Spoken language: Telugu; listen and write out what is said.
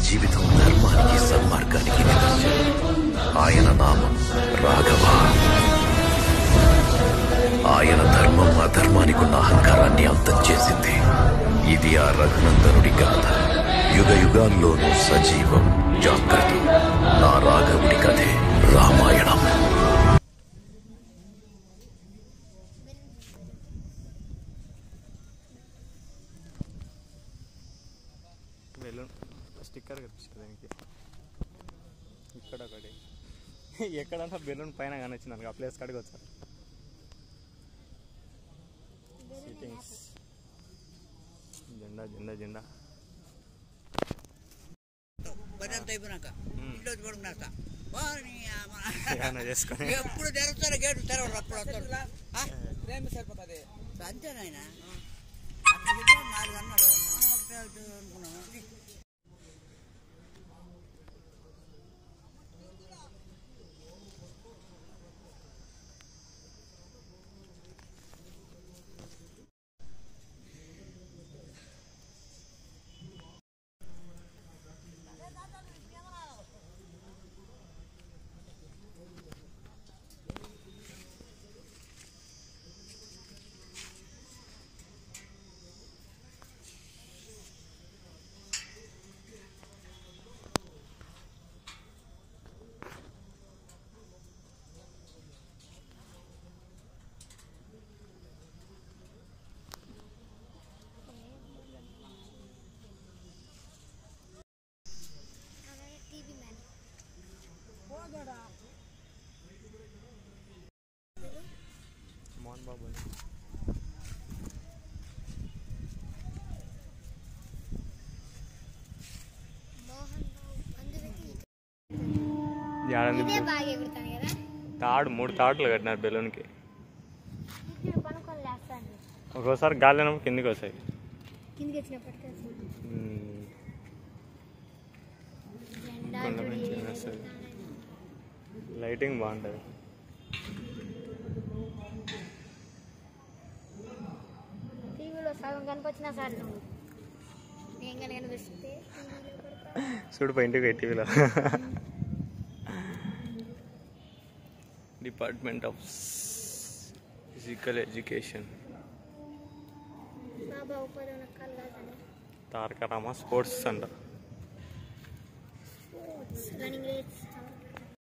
జీవితం ధర్మానికి సన్మార్గానికి నిదర్శనం ఆయన నామం రాఘవ ఆయన ధర్మం అధర్మానికి ఉన్న అహంకారాన్ని అంతం చేసింది ఇది ఆ రఘునందనుడి గాథ యుగ యుగాల్లోనూ సజీవం జాగ్రత్త నా రాఘవుడి కథే రామాయణం బెలూన్ స్టిక్కర్ కనిపిస్తుంది దానికి ఇక్కడ ఒకటి ఎక్కడన్నా బెలూన్ పైన కనిపించింది అనుకో ఆ ప్లేస్ కాడికి వచ్చారు సీటింగ్స్ జెండా జెండా జెండా భద్రంత అయిపోయినాక ఇంట్లో వచ్చి పడుకున్నా ఏమైనా చేసుకొని ఎప్పుడు తెరుస్తారు గేటు తెరవరు అప్పుడు వస్తారు ఆ? అంతేనాయన అక్కడ చెప్పాడు నాలుగు అన్నాడు మనం ఒకటే అవుతుంది అనుకున్నాము టీవీ మ్యాన్ మోహన్ బాబు అని. మోహన్ బాబు అందులోకి ఏడాది ఇదే బాగా ఎగురుతాను కదా తాడు మూడు తాడులు కట్టినారు బెలూన్కి ఇక్కడ పనుకొని లేస్తాను ఒక్కోసారి గాలి లేనప్పుడు కిందికి వస్తాయి కిందికి వచ్చినప్పటికీ వస్తుంది. ఉమ్, జెండా కొండ చూడు నుంచి ఏ వస్తుంది. ఎగురుతానని. లైటింగ్ బాగుంటుంది టీవీలో సగం కనిపించినా సార్ నువ్వు నేను కనుక కనిపిస్తే టీవీలో పడతా చూడు పై ఇంటికి టీవీలో డిపార్ట్మెంట్ ఆఫ్ ఫిజికల్ ఎడ్యుకేషన్ బాబా ఉపాధి నక్కలు కాదని తారక రామ స్పోర్ట్స్ అంట స్పోర్ట్స్ రన్నింగ్ రేట్స్